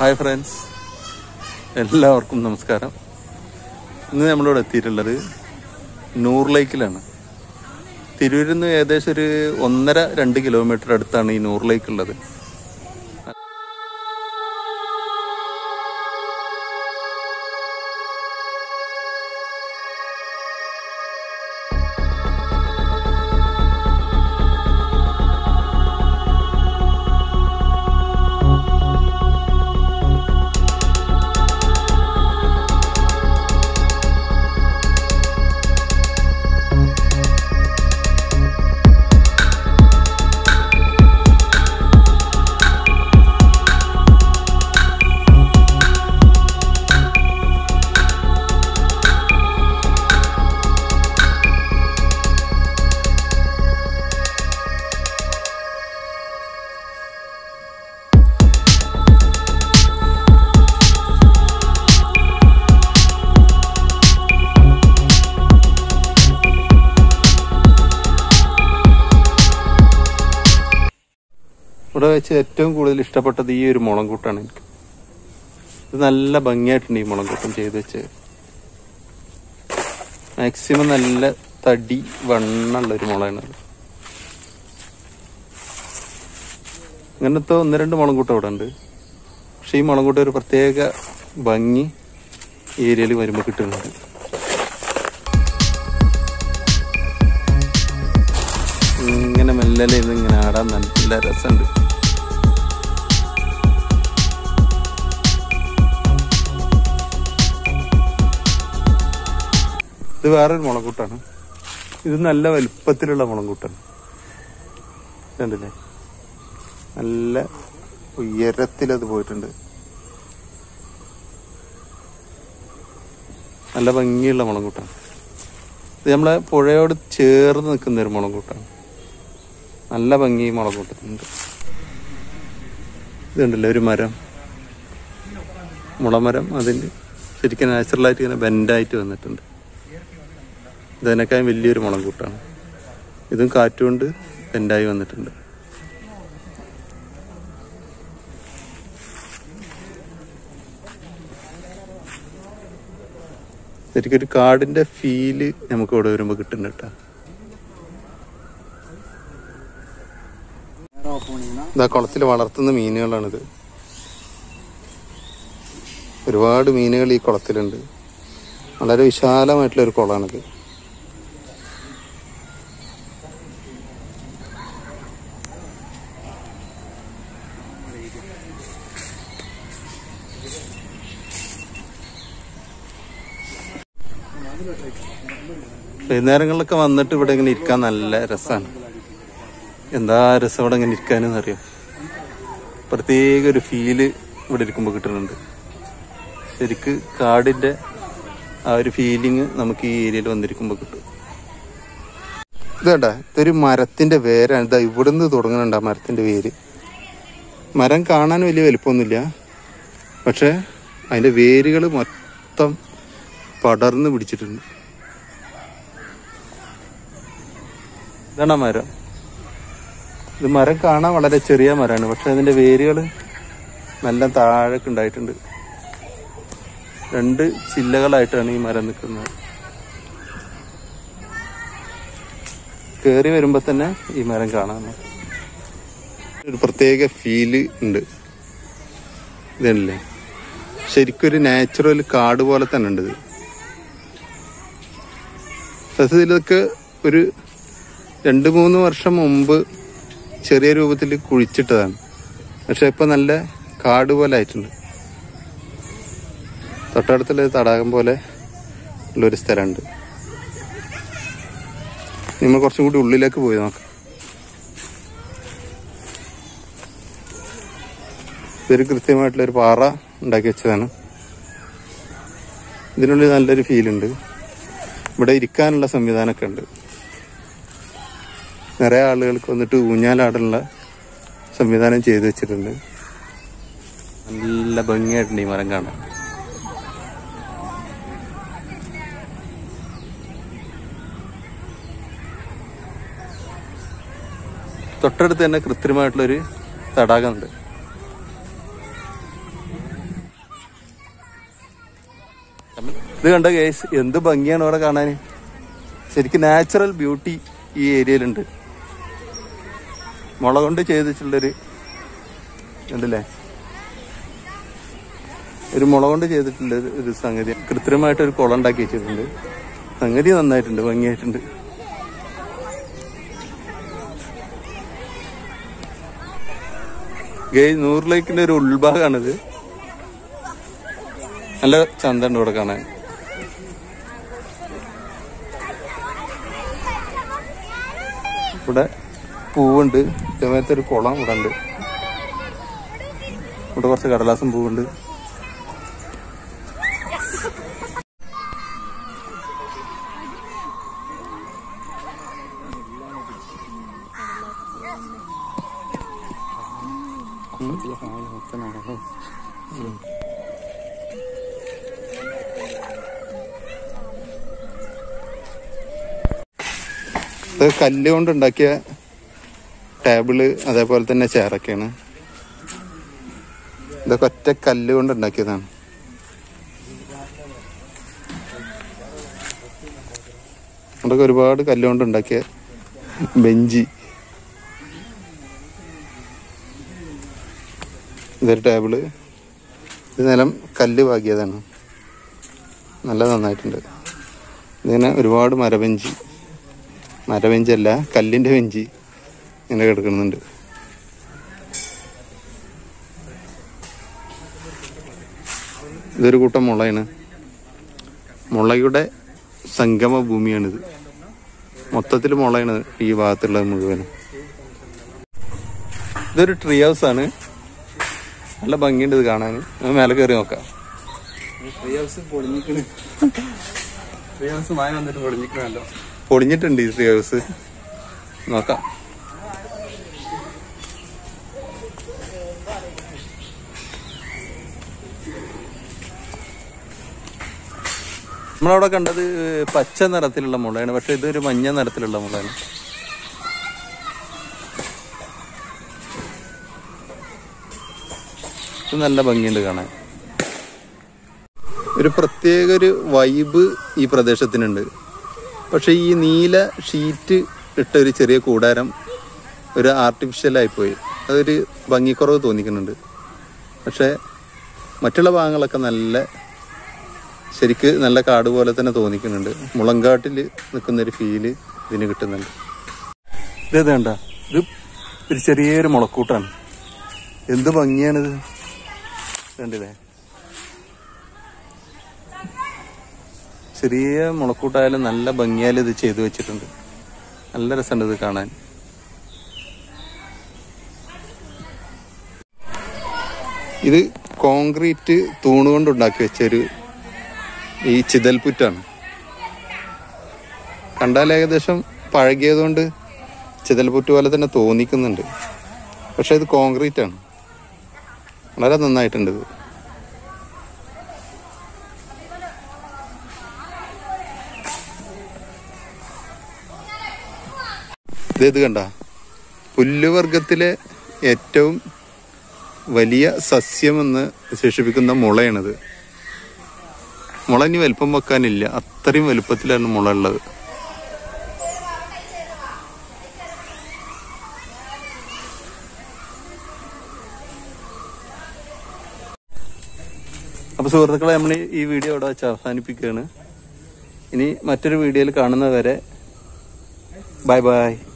hi friends എല്ലാവർക്കും നമസ്കാരം ഇന്ന് നമ്മളിവിടെ എത്തിയിട്ടുള്ളത് നൂർ ലേക്കിലാണ് തിരൂരിൽ നിന്ന് ഏകദേശം ഒരു ഒന്നര രണ്ട് കിലോമീറ്റർ അടുത്താണ് ഈ നൂർ ലേക്ക് ഉള്ളത് ഇവിടെ വെച്ച് ഏറ്റവും കൂടുതൽ ഇഷ്ടപ്പെട്ടത് ഈ ഒരു മുളങ്കൂട്ടാണ് എനിക്ക് ഇത് നല്ല ഭംഗിയായിട്ടുണ്ട് ഈ മുളങ്കൂട്ടം ചെയ്ത് വെച്ച് മാക്സിമം നല്ല തടി വണ്ണുള്ള ഒരു മുളയാണ് അത് ഇങ്ങനത്തെ ഒന്ന് രണ്ട് മുളങ്കൂട്ടം ഇവിടെ ഉണ്ട് പക്ഷെ ഈ മുളങ്കൂട്ടം ഒരു പ്രത്യേക ഭംഗി ഈ ഏരിയയിൽ വരുമ്പോൾ കിട്ടുന്നുണ്ട് ഇങ്ങനെ മെല്ലലെ ഇത് ഇങ്ങനെ ആടാൻ നല്ല രസമുണ്ട് ഇത് വേറൊരു മുളങ്കൂട്ടാണ് ഇത് നല്ല വലുപ്പത്തിലുള്ള മുളങ്കൂട്ടാണ് കണ്ടില്ലേ നല്ല ഉയരത്തിലത് പോയിട്ടുണ്ട് നല്ല ഭംഗിയുള്ള മുളങ്കൂട്ടാണ് ഇത് നമ്മളെ പുഴയോട് ചേർന്ന് നിൽക്കുന്ന ഒരു മുളങ്കൂട്ടാണ് നല്ല ഭംഗി ഈ മുളകൂട്ടത്തിനുണ്ട് ഇതുണ്ടല്ലോ ഒരു മരം മുളമരം അതിൻ്റെ ശരിക്കും നാച്ചുറലായിട്ട് ഇങ്ങനെ ബെൻഡായിട്ട് വന്നിട്ടുണ്ട് ഇതിനേക്കാളും വലിയൊരു മുളകൂട്ടാണ് ഇതും കാറ്റുകൊണ്ട് ബെൻഡായി വന്നിട്ടുണ്ട് ശരിക്കും ഒരു കാടിന്റെ ഫീല് നമുക്ക് ഇവിടെ വരുമ്പോൾ കിട്ടുന്നുണ്ട് കേട്ടോ ഇതാ കുളത്തിൽ വളർത്തുന്ന മീനുകളാണിത് ഒരുപാട് മീനുകൾ ഈ കുളത്തിലുണ്ട് വളരെ വിശാലമായിട്ടുള്ള ഒരു കുളമാണിത് വൈകുന്നേരങ്ങളിലൊക്കെ വന്നിട്ട് ഇവിടെ ഇങ്ങനെ ഇരിക്കാൻ നല്ല രസമാണ് എന്താ രസം ഇവിടെ ഇങ്ങനെ ഇരിക്കാനെന്ന് അറിയാം പ്രത്യേക ഒരു ഫീല് ഇവിടെ ഇരിക്കുമ്പോൾ കിട്ടുന്നുണ്ട് ശരിക്ക് കാടിന്റെ ആ ഒരു ഫീലിംഗ് നമുക്ക് ഈ ഏരിയയിൽ വന്നിരിക്കുമ്പോൾ കിട്ടും ഇതേണ്ട ഇതൊരു മരത്തിന്റെ വേരാണ് ഇതാ ഇവിടുന്ന് തുടങ്ങുന്നുണ്ട് ആ മരത്തിന്റെ വേര് മരം കാണാൻ വലിയ വലുപ്പമൊന്നുമില്ല പക്ഷെ അതിന്റെ വേരുകൾ മൊത്തം പടർന്ന് പിടിച്ചിട്ടുണ്ട് ഇതാണ് ആ മരം ഇത് മരം കാണാൻ വളരെ ചെറിയ മരമാണ് പക്ഷെ അതിന്റെ വേരുകൾ നല്ല താഴേക്ക് ഉണ്ടായിട്ടുണ്ട് രണ്ട് ചില്ലകളായിട്ടാണ് ഈ മരം നിൽക്കുന്നത് കേറി വരുമ്പോ തന്നെ ഈ മരം കാണാൻ ഒരു പ്രത്യേക ഫീല് ഉണ്ട് ഇതല്ലേ ശരിക്കും ഒരു നാച്ചുറൽ കാട് പോലെ തന്നെ ഉണ്ട് ഇത് സത്യത്തിൽ ഇതൊക്കെ ഒരു രണ്ട് മൂന്ന് വർഷം മുമ്പ് ചെറിയ രൂപത്തിൽ കുഴിച്ചിട്ടതാണ് പക്ഷെ ഇപ്പൊ നല്ല കാട് പോലെ ആയിട്ടുണ്ട് തൊട്ടടുത്തുള്ള ഒരു തടാകം പോലെ ഉള്ളൊരു സ്ഥലമുണ്ട് നമ്മൾ കുറച്ചും കൂടി ഉള്ളിലേക്ക് പോയി നോക്കാം ഇതൊരു കൃത്യമായിട്ടുള്ള ഒരു പാറ ഉണ്ടാക്കി വെച്ചതാണ് ഇതിനുള്ളിൽ നല്ലൊരു ഫീലുണ്ട് ഇവിടെ ഇരിക്കാനുള്ള സംവിധാനമൊക്കെ ഉണ്ട് നിറയെ ആളുകൾക്ക് വന്നിട്ട് ഊഞ്ഞാലാടാനുള്ള സംവിധാനം ചെയ്തു വെച്ചിട്ടുണ്ട് നല്ല ഭംഗിയായിട്ടുണ്ട് ഈ മരം കാണാൻ തൊട്ടടുത്ത് തന്നെ കൃത്രിമമായിട്ടുള്ളൊരു തടാകമുണ്ട് ഇത് കണ്ട കേസ് എന്ത് ഭംഗിയാണ് ഇവിടെ കാണാൻ ശരിക്കും നാച്ചുറൽ ബ്യൂട്ടി ഈ ഏരിയയിലുണ്ട് മുള കൊണ്ട് ചെയ്തിട്ടുള്ളൊരു ഉണ്ടല്ലേ ഒരു മുള കൊണ്ട് ചെയ്തിട്ടുള്ള ഒരു- ഒരു സംഗതി കൃത്രിമമായിട്ട് ഒരു കുളം ഉണ്ടാക്കി വെച്ചിട്ടുണ്ട് സംഗതി നന്നായിട്ടുണ്ട് ഭംഗിയായിട്ടുണ്ട് ഗൈ നൂറ് ലേക്കിന്റെ ഒരു ഉൾഭാഗമാണിത് നല്ല ചന്തണ്ട് ഇവിടെ കാണാൻ ഇവിടെ പൂവുണ്ട് ഇതേമാരത്തെ ഒരു കുളം ഇവിടെ ഉണ്ട് ഇവിടെ കുറച്ച് കടലാസും പൂവുണ്ട് ഇത് കല്ല് കൊണ്ട് ഉണ്ടാക്കിയ ടേബിള് അതേപോലെ തന്നെ ചെയറൊക്കെയാണ് ഇതൊക്കെ ഒറ്റ കല്ല് കൊണ്ട് ഉണ്ടാക്കിയതാണ് ഇതൊക്കെ ഒരുപാട് കല്ല് കൊണ്ട് ഉണ്ടാക്കിയ ബെഞ്ചി ഇതൊരു ടേബിള് ഇത് നിലം കല്ല് പാകിയതാണ് നല്ല നന്നായിട്ടുണ്ട് ഇതിങ്ങനെ ഒരുപാട് മരബെഞ്ചി മരബെഞ്ചല്ല കല്ലിന്റെ ബെഞ്ചി ഇങ്ങനെ കിടക്കുന്നുണ്ട് ഇതൊരു കൂട്ടം മുളയാണ് മുളയുടെ സംഗമ ഭൂമിയാണിത് മൊത്തത്തിൽ മുളയാണ് ഈ ഭാഗത്തുള്ളത് മുഴുവനും ഇതൊരു ട്രീ ഹൗസ് ആണ് നല്ല ഭംഗിയുണ്ട് ഇത് കാണാൻ നമുക്ക് മേലെ കയറി നോക്കാം ട്രീ ഹൗസ് പൊളിഞ്ഞിക്കണ് ട്രീ ഹൗസ് മായ വന്നിട്ട് പൊളിഞ്ഞിക്കണല്ലോ പൊളിഞ്ഞിട്ടുണ്ട് ഈ ട്രീ ഹൗസ് നോക്കാം നമ്മളവിടെ കണ്ടത് പച്ച നിറത്തിലുള്ള മുളയാണ് പക്ഷെ ഇതൊരു മഞ്ഞ നിറത്തിലുള്ള മുളയാണ് ഇത് നല്ല ഭംഗിയുണ്ട് കാണാൻ ഒരു പ്രത്യേക ഒരു വൈബ് ഈ പ്രദേശത്തിനുണ്ട് പക്ഷെ ഈ നീല ഷീറ്റ് ഇട്ട ഒരു ചെറിയ കൂടാരം ഒരു ആർട്ടിഫിഷ്യൽ ആയിപ്പോയി അതൊരു ഭംഗിക്കുറവ് തോന്നിക്കുന്നുണ്ട് പക്ഷെ മറ്റുള്ള ഭാഗങ്ങളൊക്കെ നല്ല ശരിക്ക് നല്ല കാട് പോലെ തന്നെ തോന്നിക്കുന്നുണ്ട് മുളങ്കാട്ടിൽ നിൽക്കുന്ന ഒരു ഫീല് ഇതിന് കിട്ടുന്നുണ്ട് ഇത് വേണ്ട ഇത് ഒരു ചെറിയൊരു മുളക്കൂട്ടാണ് എന്ത് ഭംഗിയാണിത് കണ്ടില്ലേ ചെറിയ മുളക്കൂട്ടായാലും നല്ല ഭംഗിയാലും ഇത് ചെയ്തു വെച്ചിട്ടുണ്ട് നല്ല രസമുണ്ട് ഇത് കാണാൻ ഇത് കോൺക്രീറ്റ് തൂണുകൊണ്ട് ഉണ്ടാക്കി വെച്ചൊരു ഈ ചിതൽപുറ്റാണ് കണ്ടാൽ ഏകദേശം പഴകിയതുകൊണ്ട് ചിതൽപുറ്റ് പോലെ തന്നെ തോന്നിക്കുന്നുണ്ട് പക്ഷെ ഇത് കോൺക്രീറ്റ് ആണ് വളരെ നന്നായിട്ടുണ്ട് ഇത് ഇത് ഇത് കണ്ട പുല്ലുവർഗത്തിലെ ഏറ്റവും വലിയ സസ്യമെന്ന് വിശേഷിപ്പിക്കുന്ന മുളയാണിത് മുള ഇനി വലുപ്പം വെക്കാനില്ല അത്രയും വലുപ്പത്തിലാണ് മുള ഉള്ളത് അപ്പൊ സുഹൃത്തുക്കളെ നമ്മൾ ഈ വീഡിയോ ഇവിടെ വെച്ച് അവസാനിപ്പിക്കുകയാണ് ഇനി മറ്റൊരു വീഡിയോയിൽ കാണുന്നവരെ ബൈ ബൈ